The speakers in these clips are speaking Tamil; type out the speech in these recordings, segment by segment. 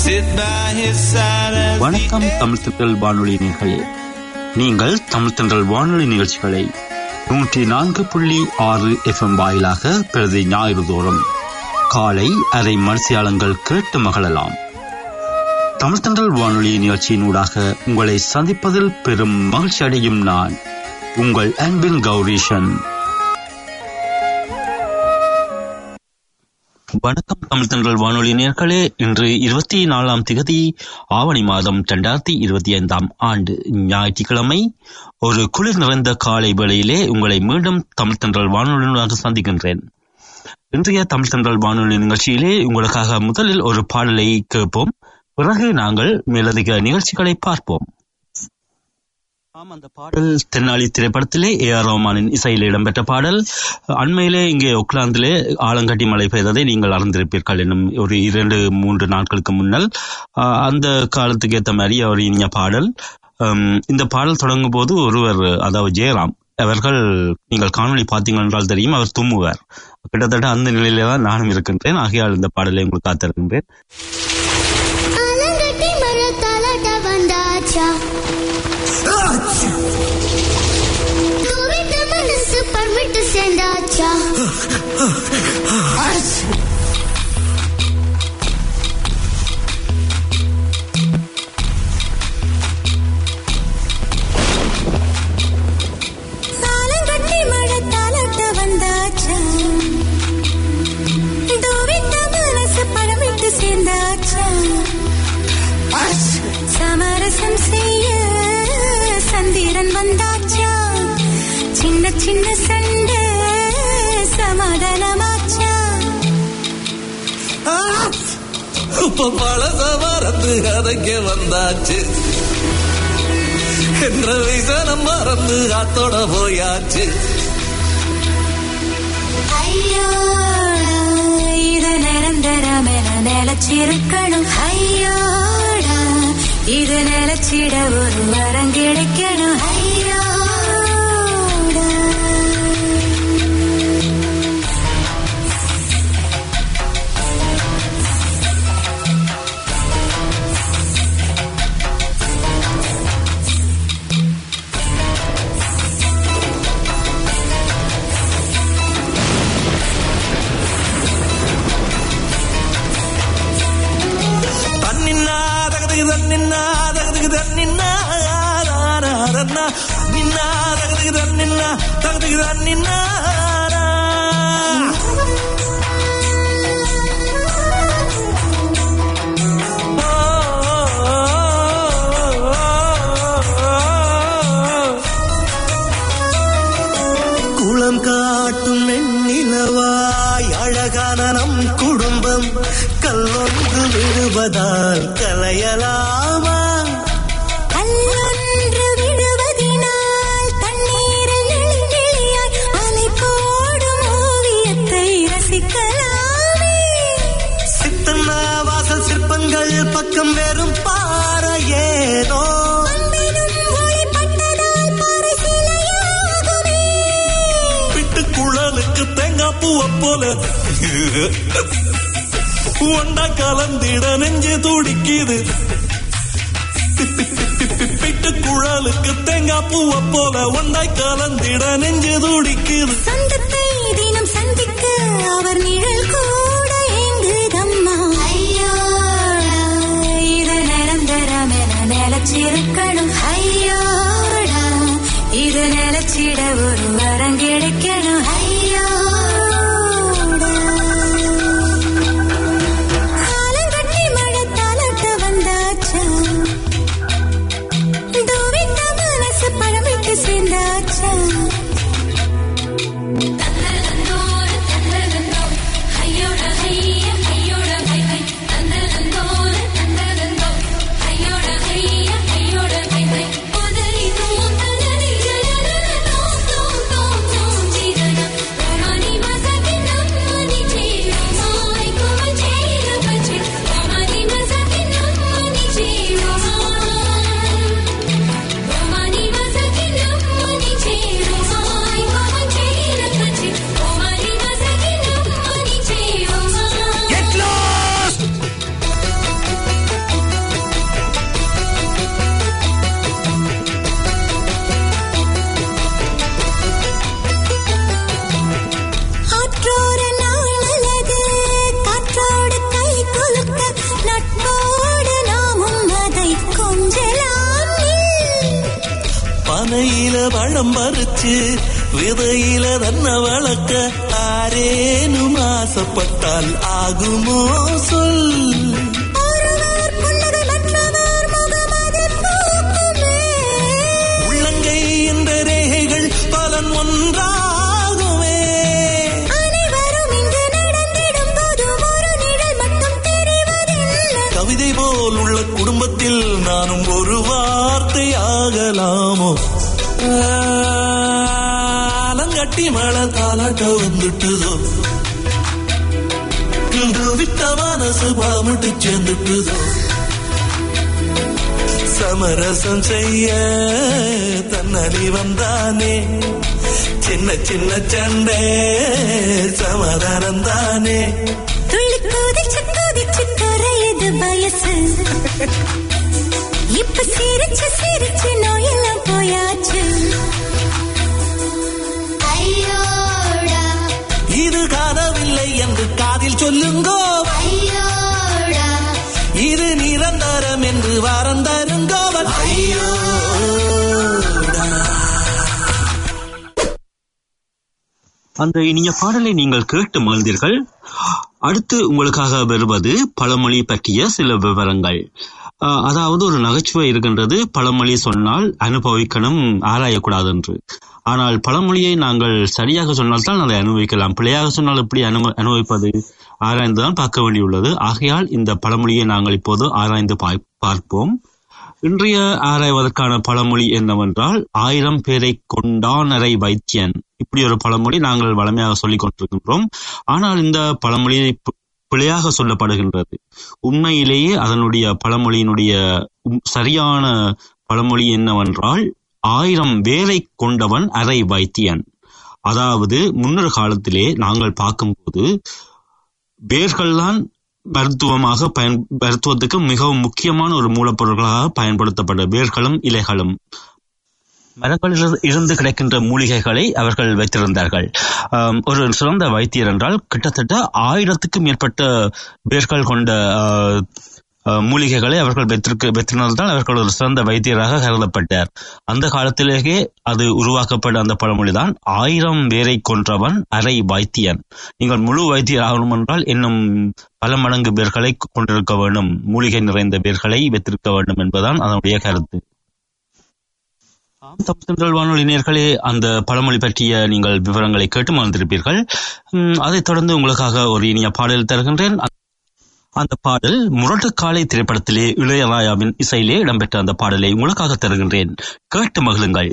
sit by his side as வணக்கம் தமிழ் திண்டல் வானொலி நேர்களே நீங்கள் தமிழ் திண்டல் வானொலி நிகழ்ச்சிகளை நூற்றி நான்கு புள்ளி ஆறு எஃப்எம் வாயிலாக பிரதி ஞாயிறு தோறும் காலை அரை மனசியாளங்கள் கேட்டு மகளலாம் தமிழ் திண்டல் வானொலி நிகழ்ச்சியினூடாக உங்களை சந்திப்பதில் பெரும் மகிழ்ச்சி அடையும் நான் உங்கள் அன்பின் கௌரீஷன் வணக்கம் தமிழ் தென்றல் வானொலி நேர்களே இன்று இருபத்தி நாலாம் திகதி ஆவணி மாதம் இரண்டாயிரத்தி இருபத்தி ஐந்தாம் ஆண்டு ஞாயிற்றுக்கிழமை ஒரு குளிர் நிறைந்த காலை வேளையிலே உங்களை மீண்டும் தமிழ் தென்றல் வானொலியாக சந்திக்கின்றேன் இன்றைய தமிழ் தென்றல் வானொலி நிகழ்ச்சியிலே உங்களுக்காக முதலில் ஒரு பாடலை கேட்போம் பிறகு நாங்கள் மேலதிக நிகழ்ச்சிகளை பார்ப்போம் ஆம் அந்த பாடல் தென்னாலி திரைப்படத்திலே ஏ ஆர் ரஹ்மானின் இசையில் இடம்பெற்ற பாடல் அண்மையிலே இங்கே ஒக்லாந்திலே ஆலங்கட்டி மழை பெய்ததை நீங்கள் அறிந்திருப்பீர்கள் என்னும் ஒரு இரண்டு மூன்று நாட்களுக்கு முன்னல் ஆஹ், அந்த காலத்துக்கு ஏற்ற மாதிரி அவர் இனிய பாடல் ஹம், இந்த பாடல் தொடங்கும் போது ஒருவர் அதாவது ஜெயராம் அவர்கள் நீங்கள் காணொளி பார்த்தீங்க என்றால் தெரியும் அவர் தும்முவார் கிட்டத்தட்ட அந்த நிலையிலே தான் நானும் இருக்கின்றேன் ஆகையால் இந்த பாடலை உங்களுக்கு காத்திருக்கின்றேன் ஆலங்கட்டி மரத்தாலாட்ட வந்தாச்சா தூவிட்ட மனசு பர்மிட்டு சேர்ந்தாச்சா ஆலங்கட்டி மரத்தாலாட்ட வந்தாச்சா தூவிட்ட மனசு பர்மிட்டு சேர்ந்தாச்சா சமரசம் செய்ய சந்திரன் வந்தாச்சா சின்ன சின்ன சண்டை சமாதானமாச்சா இப்ப பழச மறந்து கதைக்க வந்தாச்சு என்ற விசனம் மறந்து காத்தோட போயாச்சு ஐயோடா இது நிரந்தரமென நிலச்சிருக்கணும் ஐயோடா இது நிலச்சிட ஒரு வரம் கிடைக்கணும் ஐயோடா தன்னின்னா தகதுக்கு தன்னின்னா தகதுக்கு தன்னின்னா ரன்னா நின்னா தகதுக்கு தன்னின்னா தகதுக்கு தன்னின்னா குளம் காட்டும் வெண்ணிலவாய் அழகான நம் குடும்பம் கல்லொன்று விடுவதால் கலையலாமா கல்லொன்று விடுவதினால் தண்ணீரில் நெளிநெளியாய் அலை போடும் ஓவியத்தை ரசிக்கலாமே சித்தன்னா வாசல் சிற்பங்கள் பக்கம் வெறும் பாறையேனோ அன்பினும் ஒளிப்பட்டதால் பாறை சிலையாகுமே. விட்டு குழலுக்கு தேங்காய் பூவை போல ஒண்டா கலந்திட நெஞ்சு துடிக்குது பிட்டு குழலுக்கு தேங்காய் பூவை போல ஒண்டாய் கலந்திட நெஞ்சு துடிக்குது சொந்தத்தை தினம் சந்திக்க அவர் நிழல் கூட ஏங்குதம்மா ஐயோடா இது நிரந்தரமென நிலச்சிருக்கணும் ஐயோடா இது நிலச்சிட ஒரு வரம் கிடைக்கணும் ஐயோடா ஆலங்கட்டி மழை தாலாட்ட வந்தாச்சா தூவிட்ட மனசு பழமிட்டு சேர்ந்தாச்சா ஐயோட பானையில பழம் பறிச்சு விதையில தன்ன வளர்க்க ஆரேனும் ஆசைப்பட்டால் ஆகுமோ சொல் ஒருவர் புன்னகை மற்றவர் முகமதில் பூக்குமே உள்ளங்கை என்ற ரேகைகள் பலன் ஒன்றாகுமே அனைவரும் இங்கு நடந்திடும் போது ஒரு நிழல் மட்டும் தெரிவதில்லை கவிதை போல் உள்ள குடும்பத்தில் நானும் ஒரு வார்த்தை ஆகலாமோ ஆலங்கட்டி மழை தாலாட்ட வந்துட்டுதோ இன்று விட்ட மனசு பாமிட்டு சேர்ந்துட்டுதோ சமரசம் செய்ய தன்னடி வந்தானே சின்ன சின்ன சண்டை சமாதானம் தானே துள்ளி குதிச்சு குதிச்சு கரையுது வயசு இப்ப சிரிச்சு சிரிச்சு நோயெல்லாம் போயாச்சு ஐயோடா இது காணவில்லை என்று காதில் சொல்லுங்கோ ஐயோடா இது நிரந்தரம் என்று வாரம் தருங்கோவன் ஐயோ அந்த இனிய பாடலை நீங்கள் கேட்டு மகிழ்ந்தீர்கள் அடுத்து உங்களுக்காக வருவது பழமொழி பற்றிய சில விவரங்கள் அஹ், அதாவது ஒரு நகைச்சுவை இருக்கின்றது பழமொழி சொன்னால் அனுபவிக்கணும் ஆராயக்கூடாது என்று ஆனால் பழமொழியை நாங்கள் சரியாக சொன்னால்தான் அதை அனுபவிக்கலாம் பிழையாக சொன்னால் எப்படி அனு அனுபவிப்பது ஆராய்ந்துதான் பார்க்க வேண்டியுள்ளது ஆகையால் இந்த பழமொழியை நாங்கள் இப்போது ஆராய்ந்து பாய்- பார்ப்போம் இன்றைய ஆராய்வதற்கான பழமொழி என்னவென்றால் ஆயிரம் பேரை கொண்டானரை வைத்தியன் இப்படி ஒரு பழமொழி நாங்கள் வளமையாக சொல்லிக் கொண்டிருக்கின்றோம் ஆனால் இந்த பழமொழி பி- பிழையாக சொல்லப்படுகின்றது உண்மையிலேயே அதனுடைய பழமொழியினுடைய உம் சரியான பழமொழி என்னவென்றால் ஆயிரம் வேரை கொண்டவன் அரை வைத்தியன் அதாவது முன்னர் காலத்திலே நாங்கள் பார்க்கும்போது வேர்கள்தான் மருத்துவமாக பயன் மருத்துவத்துக்கு மிகவும் முக்கியமான ஒரு மூலப்பொருட்களாக பயன்படுத்தப்பட்ட வேர்களும் இலைகளும் மரங்களில் இருந்து கிடைக்கின்ற மூலிகைகளை அவர்கள் வைத்திருந்தார்கள் ஆம், ஒரு சிறந்த வைத்தியர் என்றால் கிட்டத்தட்ட ஆயிரத்துக்கும் மேற்பட்ட வேர்கள் கொண்ட ஆ, ஆ, மூலிகைகளை அவர்கள் வைத்திருக்க வைத்திருந்ததால் அவர்கள் ஒரு சிறந்த வைத்தியராக கருதப்பட்டார் அந்த காலத்திலேயே அது உருவாக்கப்பட்ட அந்த பழமொழிதான் ஆயிரம் வேரை கொன்றவன் அரை வைத்தியன் நீங்கள் முழு வைத்தியர் ஆகணும் என்றால் இன்னும் பல மடங்கு பேர்களை கொண்டிருக்க வேண்டும் மூலிகை நிறைந்த பேர்களை வைத்திருக்க வேண்டும் என்பதுதான் அதனுடைய கருத்து ஆம், தமிழ்ச்செந்தல் வானொலி நேயர்களே அந்த பழமொழி பற்றிய நீங்கள் விவரங்களை கேட்டு மகிழ்ந்திருப்பீர்கள் உம், அதைத் தொடர்ந்து உங்களுக்காக ஒரு இனிய பாடல் தருகின்றேன் அந்த பாடல் முரட்டுக்காலை திரைப்படத்திலே இளையராயாவின் இசையிலே இடம்பெற்ற அந்த பாடலை உங்களுக்காக தருகின்றேன் கேட்டு மகிழுங்கள்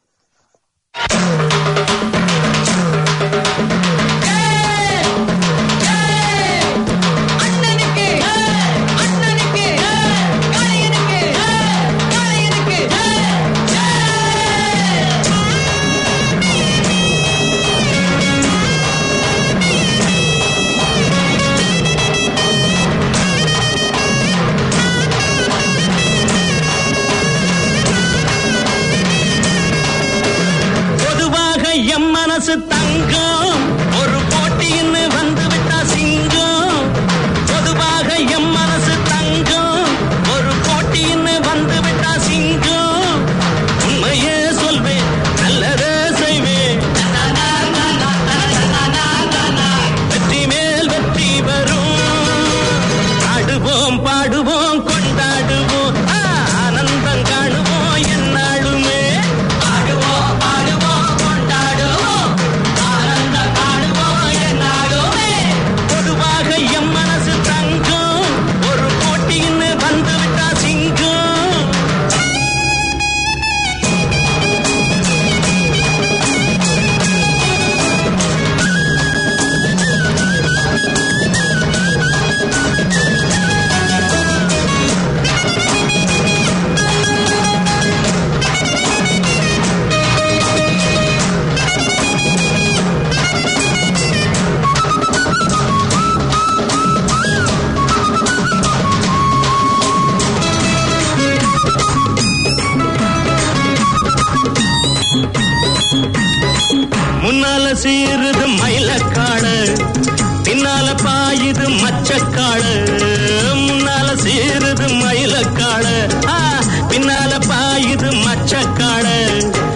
பொதுவாக எம் மனசு தங்கம் ஒரு போட்டின்னு வந்து விட்டா சிங்கம் பொதுவாக எம் மனசு தங்கம் ஒரு போட்டின்னு வந்து விட்டா சிங்கம் உண்மையே சொல்வேன் நல்லதே செய்வேன் வெற்றி மேல் வெற்றி வரும் ஆடுவோம் பாடுவோம் கொண்டாடுவோம் ஆ, ஆனந்தம் காணுவோம் என்னாலுமே ஆடுவோம் பாடுவோம் கொண்டாடுவோம் ஆனந்தம் காணுவோம் என்னாலுமே பொதுவாக எம் மனசு தங்கம் ஒரு போட்டின்னு வந்து விட்டா சிங்கம் முன்னால சீருது மயிலக்காடு பின்னால பாயுது மச்சக்காடு முன்னால சீருது மயிலக்காடு ஆ, பின்னால பாயுது மச்சக்காடு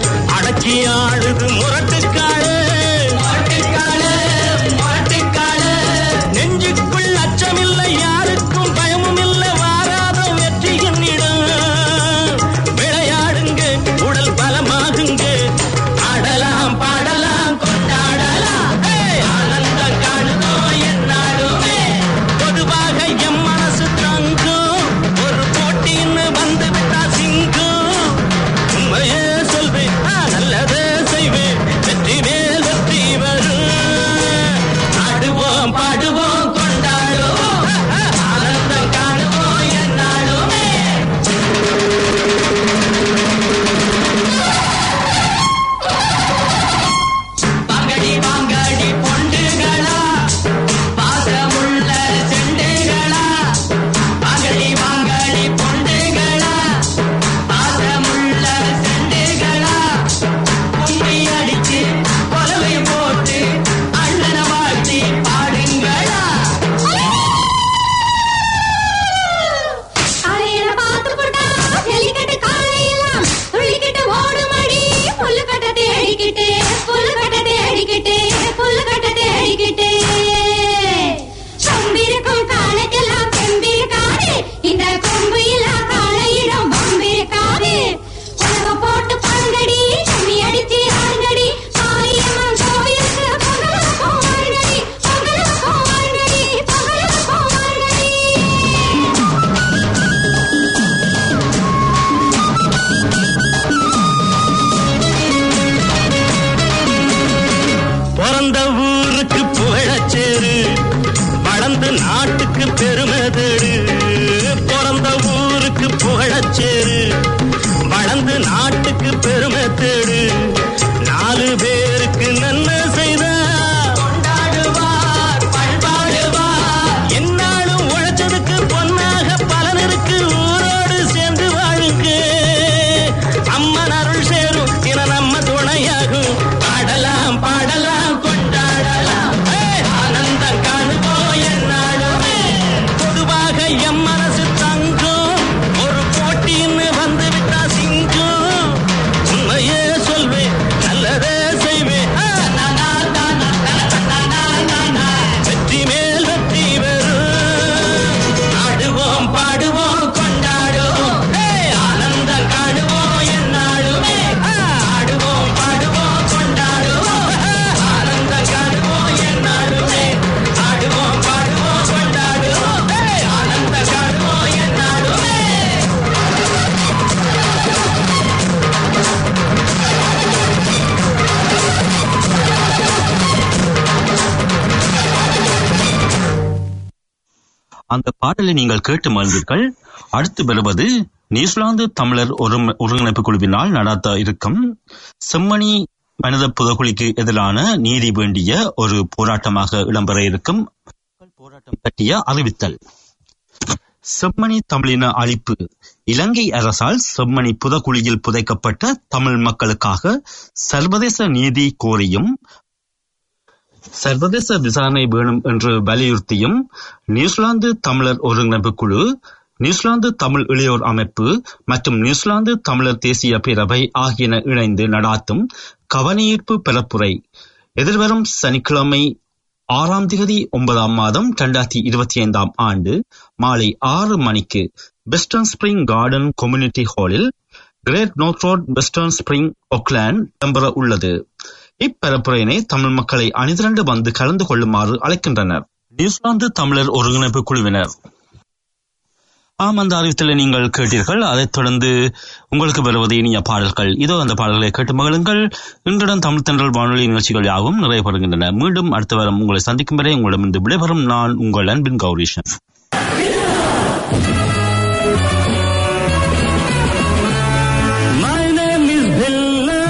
அந்த பாடலை நீங்கள் கேட்டு மகிழ்ந்தீர்கள் அடுத்து வருவது நியூசிலாந்து தமிழர் ஒரும- ஒருங்கிணைப்பு குழுவினால் நடத்த இருக்கும் செம்மணி மனித புதகுலிக்கு எதிரான நீதி வேண்டிய ஒரு போராட்டமாக இடம்பெற இருக்கும் போராட்டம் பற்றிய அறிவித்தல் செம்மணி தமிழின அழிப்பு இலங்கை அரசால் செம்மணி புதகுழியில் புதைக்கப்பட்ட தமிழ் மக்களுக்காக சர்வதேச நீதி கோரியும் சர்வதேச விசாரணை வேணும் என்று வலியுறுத்தியும் நியூசிலாந்து தமிழர் ஒருங்கிணைப்பு குழு நியூசிலாந்து தமிழ் இளையோர் அமைப்பு மற்றும் நியூசிலாந்து தமிழர் தேசிய பேரவை ஆகியன இணைந்து நடாத்தும் கவனஈர்ப்பு பரப்புரை எதிர்வரும் சனிக்கிழமை ஆறாம் திகதி ஒன்பதாம் மாதம் இரண்டாயிரத்தி இருபத்தி ஐந்தாம் ஆண்டு மாலை ஆறு மணிக்கு வெஸ்டர்ன் ஸ்பிரிங் கார்டன் கம்யூனிட்டி ஹாலில் great north road western spring Oakland இடம்பெற உள்ளது இப்பரப்புரையினை தமிழ் மக்களை அணிதிரண்டு வந்து கலந்து கொள்ளுமாறு அழைக்கின்றனர் நியூசிலாந்து தமிழர் ஒருங்கிணைப்பு குழுவினர் ஆம் அந்த அறிவித்தலை நீங்கள் கேட்டீர்கள் அதைத் தொடர்ந்து உங்களுக்கு வருவது இனிய பாடல்கள் இதோ அந்த பாடல்களை கேட்டு மகிழுங்கள் இன்றுடன் தமிழ் தென்றல் வானொலி நிகழ்ச்சிகள் யாவும் நிறைவேறுகின்றன மீண்டும் அடுத்த வாரம் உங்களை சந்திக்கும் வரை உங்களிடமிருந்து விடைபெறும் நான் உங்கள் அன்பின் கௌரீஷன் My name is Bella.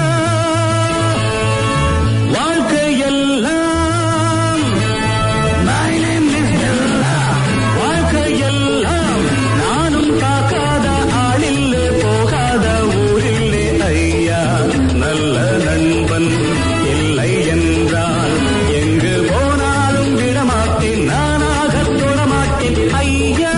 வாழ்க்கையெல்லாம் My name is Bella. வாழ்க்கையெல்லாம் நானும் பார்க்காத ஆளில்லே போகாத ஊரில்லே ஐயா நல்ல நண்பன் இல்லை என்றால் எங்கு போனாலும் விடமாட்டேன் நானாக தொடமாட்டேன் ஐயா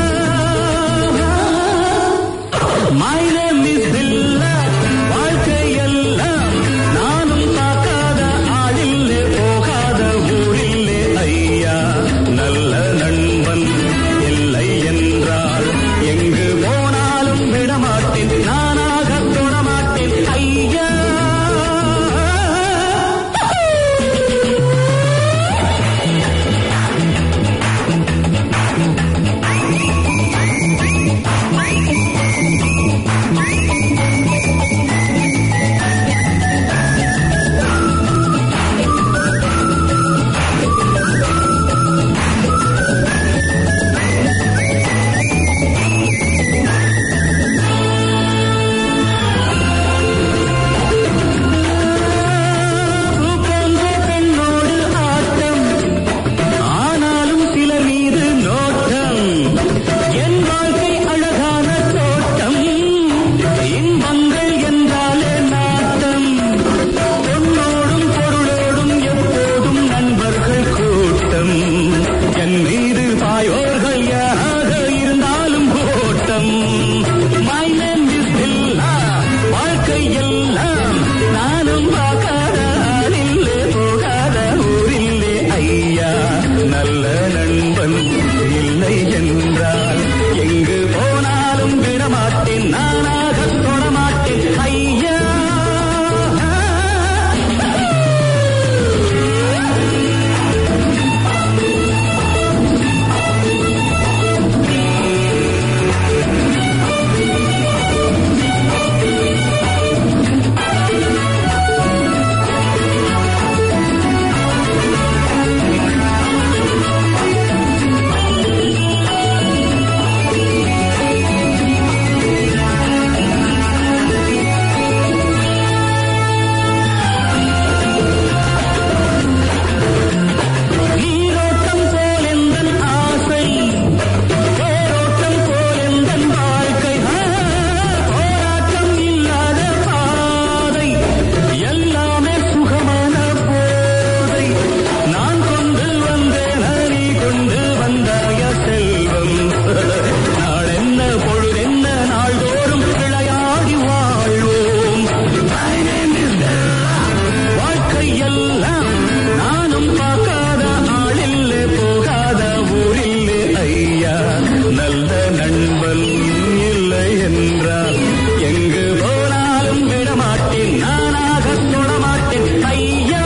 My name is Billa. வாழ்க்கையெல்லாம் நானும் பார்க்காத ஆளில்லே போகாத ஊரில்லே ஐயா நல்ல நண்பன் இல்லை என்றால் எங்கு போனாலும் விடமாட்டேன் நானாக தொடமாட்டேன் ஐயா போன்ற பெண்ணோடு ஆட்டம் ஆனாலும் சில மீது நோட்டம் என் வாழ்க்கை அழகான தோட்டம் இன்பங்கள் என்றாலே நாட்டம் பொன்னோடும் பொருளோடும் எப்போதும் நண்பர்கள் கூட்டம் என் மீது பாயோர்கள் யாராக இருந்தாலும் ஓட்டம் My name is Billa. வாழ்க்கை எல்லாம் நானும் பார்க்காத ஆளில்லே போகாத ஊரில்லே ஐயா நல்ல நண்பன் இல்லை என்றால் எங்கு போனாலும் விடமாட்டேன் நானாக தொடமாட்டேன் ஐயா நீரோட்டம் போல் எந்தன் ஆசை தேரோட்டம் போல் எந்தன் வாழ்க்கை ஆ, போராட்டம் இல்லாத பாதை எல்லாமே சுகமான போதை நான் கொண்டு வந்தேன் நீ கொண்டு வந்தாய செல்வம் நாளென்ன பொழுதென்ன நாள்தோறும் விளையாடி வாழ்வோம் My name is வாழ்க்கை எல்லாம் நானும் பார்க்காத ஆளில்லே போகாத ஊரில்லே ஐயா நல்ல நண்பன் இல்லை என்றால் எங்கு போனாலும் விடமாட்டேன் நானாக தொடமாட்டேன் ஐயா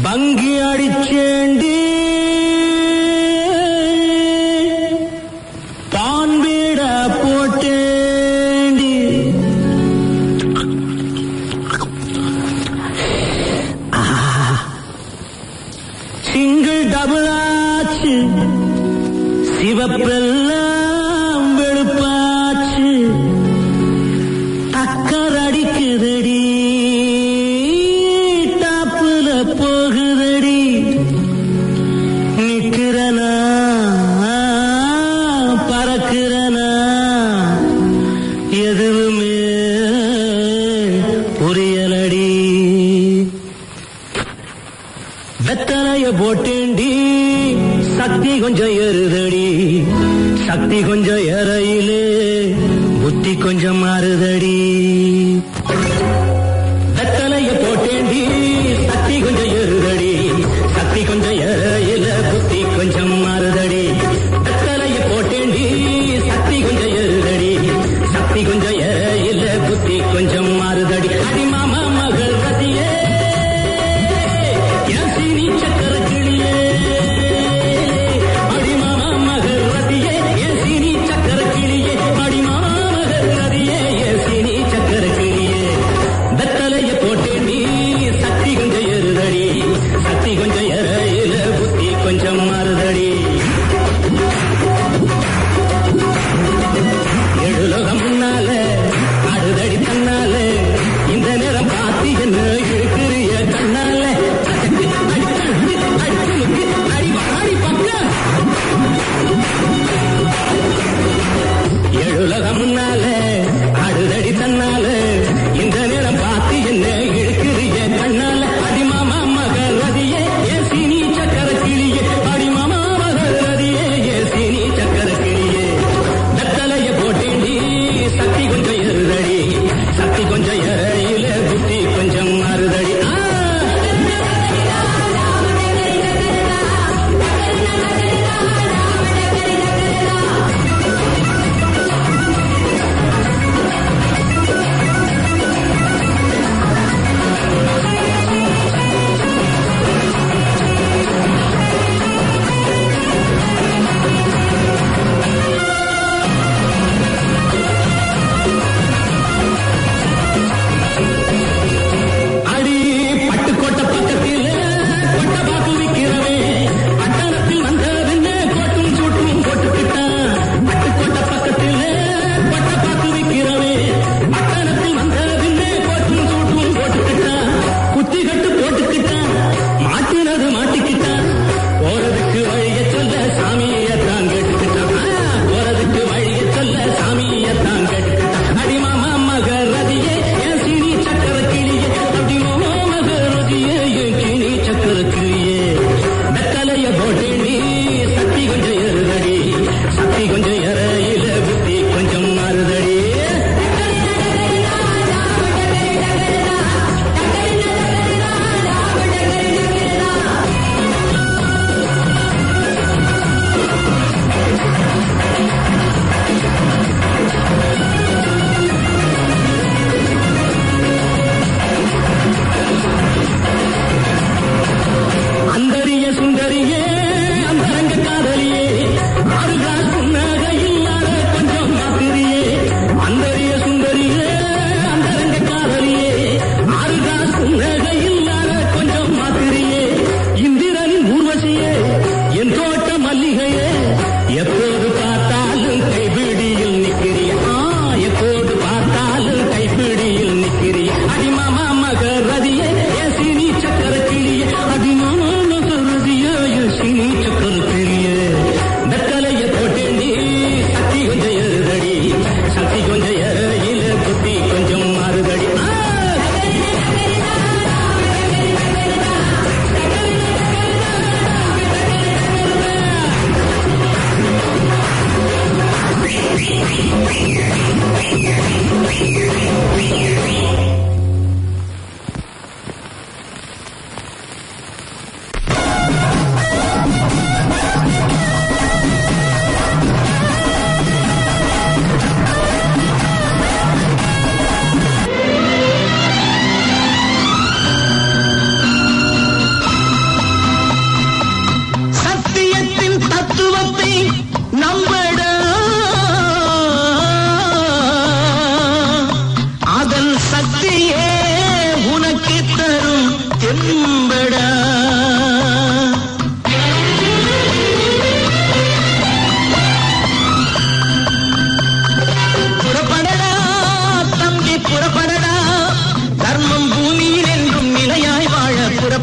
பங்கி அடிச்சேண்டி பான் வீட போட்டேண்டி சிங்கிள் டபுள் ஆச்சு சிவப்பெல்லாம் வெளுப்பாச்சு டக்கர் அடிக்குதடி டாப்புல போகுதடி நிக்கிறனா பறக்கிறனா எதுவுமே புரியலடி வெத்தலைய போட்டேண்டி சக்தி கொஞ்சம் ஏறுதடி சக்தி கொஞ்சம் ஏறையிலே புத்தி கொஞ்சம் மாறுதடி வெத்தலைய போட்டேண்டி சக்தி கொஞ்சம் ஏறுதடி சக்தி கொஞ்சம் ஏறையில புத்தி கொஞ்சம் மாறுதடி வெத்தலைய போட்டேண்டி சக்தி கொஞ்சம் ஏறுதடி சக்தி கொஞ்சம் ஏறையில புத்தி கொஞ்சம் மாறுதடி அடி மாமா மகள் ரத்தியே என் சீனி சக்கர கிளியே அடிமாமா மகர் ரதியே என் சீனி சக்கர கிளியே அடிமாமா மகர் ரதியே என் சீனி சக்கர கிளியே வெத்தலைய போட்டேண்டி சக்தி கொஞ்சம் ஏறுதடி சக்தி கொஞ்சம் ஏறையில புத்தி கொஞ்சம் மாறுதடி எழுலகம் முன்னால ஆடுதடி தன்னால இந்த நேரம்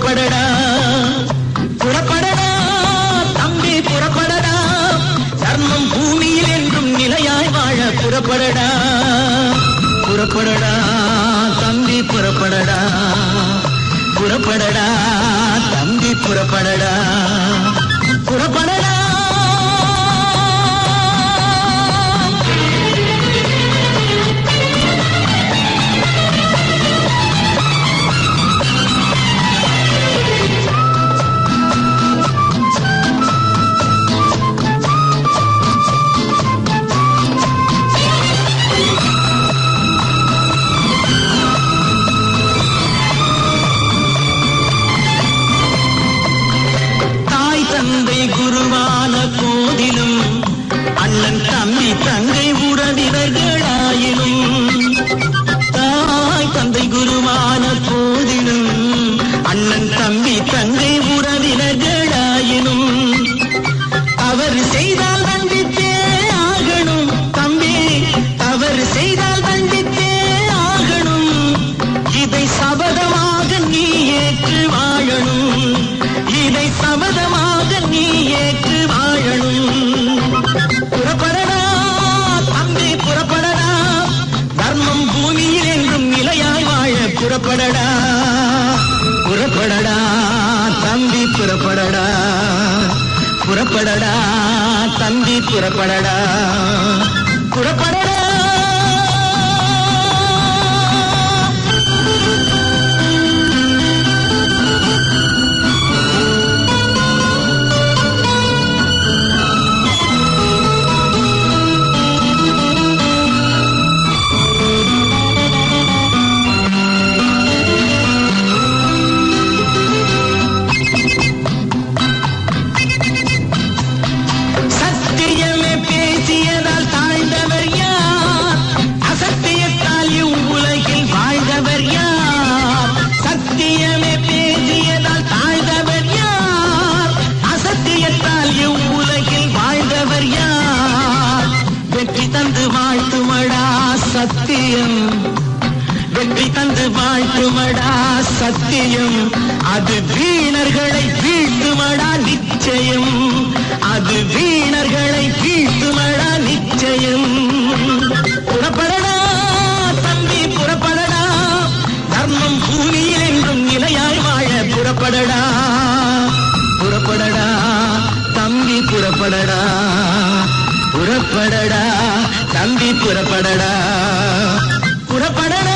புறப்படடா புறப்படடா தம்பி புறப்படடா தர்மம் பூமியில் என்றும் நிலையாய் வாழ புறப்படடா புறப்படடா தம்பி புறப்படடா புறப்படடா தம்பி புறப்படடா புறப்படடா தாய் தந்தை குருவான போதிலும் அண்ணன் தம்பி தங்கை உறவினர்களாயினும் தாய் தந்தை குருவான போதிலும் அண்ணன் தம்பி தங்கை உறவினர்களாயினும் தவறு செய்தால் தண்டித்தே ஆகணும் தம்பி தவறு செய்தால் தண்டித்தே ஆகணும் இதை சபதமாக நீ ஏற்று வாழணும் இதை சபதமாக நீ ஏற்று வாழணும் புறப்படடா தம்பி புறப்படடா தர்மம் பூமியில் என்றும் நிலையாய் வாழ புறப்படடா புறப்படடா தம்பி புறப்படடா புறப்படடா தம்பி புறப்படடா புறப்படடா சத்தியமே பேசியதால் தாழ்ந்தவர் யார் அசத்தியத்தால் இவ்வுலகில் வாழ்ந்தவர் யார் சத்தியமே பேசியதால் தாழ்ந்தவர் யார் அசத்தியத்தால் இவ்வுலகில் வாழ்ந்தவர் யார் வெற்றி தந்து வாழ்த்துமடா சத்தியம் வெற்றி தந்து வாழ்த்துமடா சத்தியம் அது வீணர்களை வீழ்த்துமடா நிச்சயம் அது வீணர்களை வீழ்த்துமடா நிச்சயம் புறப்படடா தம்பி புறப்படடா தர்மம் பூமியில் என்றும் நிலையாய் வாழ புறப்படடா புறப்படடா தம்பி புறப்படடா புறப்படடா தம்பி புறப்படடா புறப்படடா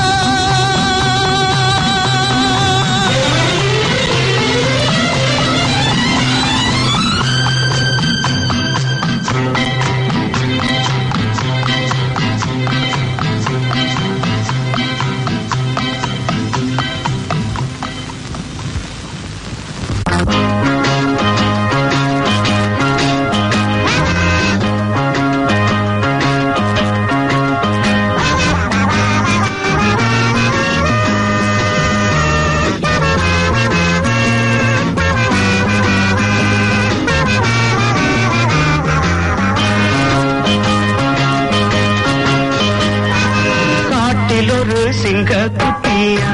காட்டில் ஒரு சிங்க குட்டியா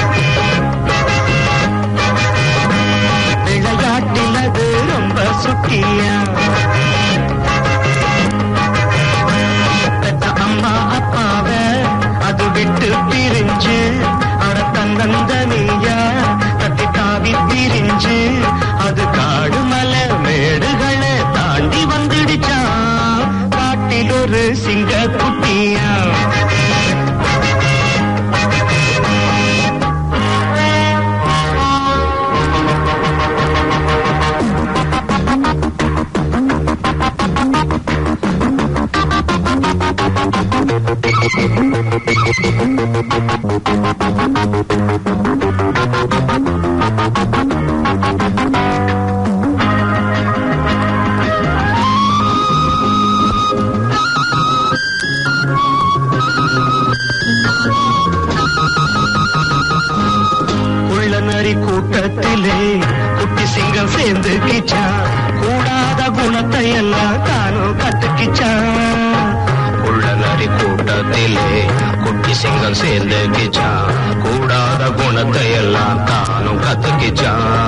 விளையாட்டில் அது ரொம்ப சுட்டியா பெத்த அம்மா அப்பாவ அது விட்டு பிரிஞ்சு அட தன்னந்தனியா தட்டி தாவி பிரிஞ்சு அது காடு மலை மேடுகளை தாண்டி வந்துடுச்சான் காட்டில் ஒரு சிங்க குட்டியா உள்ள நரி கூட்டத்திலே குட்டி சிங்கம் சேர்ந்து கிச்சான் கூடாத குணத்தை எல்லாம் தானும் கத்துக்கிச்சான் உள்ள நரி கூட்டத்திலே குட்டி சிங்கம் சேர்ந்து கிச்சான் கூடாத குணத்தை எல்லாம் தானும் கத்துக்கிச்சான் के जान